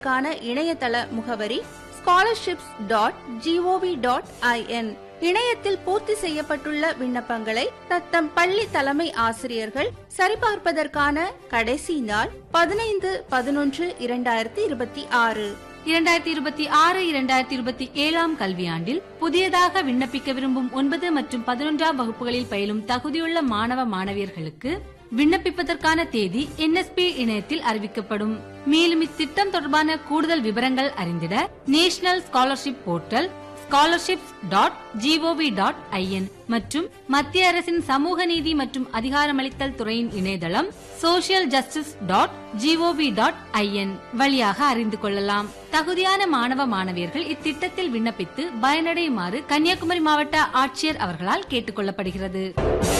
க்கான இணையதள முகவரி scholarships dot G O V dot I N இணையத்தில் பூர்த்தி செய்யப்பட்டுள்ள விண்ணப்பங்களை தத்தம் பள்ளி தலைமை ஆசிரியர்கள் சரிபார்ப்பதற்கான கடைசி நாள் பதினைந்து பதினொன்று இரண்டாயிரத்தி இருபத்தி ஆறு இரண்டாயிரத்தி இருபத்தி ஆறு இரண்டாயிரத்தி இருபத்தி ஏழாம் கல்வியாண்டில் புதியதாக விண்ணப்பிக்க விரும்பும் ஒன்பது மற்றும் பதினொன்றாம் வகுப்புகளில் பயிலும் தகுதியுள்ள மாணவ மாணவியர்களுக்கு விண்ணப்பிப்பதற்கான தேதி என்எஸ்பி இணையத்தில் அறிவிக்கப்படும் மேலும் இத்திட்டம் தொடர்பான கூடுதல் விவரங்கள் அறிந்திட national scholarship portal scholarships dot G O V dot I N மற்றும் மத்திய அரசின் சமூக நீதி மற்றும் அதிகாரமளித்தல் துறையின் இணையதளம் social justice dot G O V dot I N வழியாக அறிந்து கொள்ளலாம் தகுதியான மாணவ மாணவியர்கள் இத்திட்டத்தில் விண்ணப்பித்து பயனடையுமாறு கன்னியாகுமரி மாவட்ட ஆட்சியர் அவர்களால் கேட்டுக் கொள்ளப்படுகிறது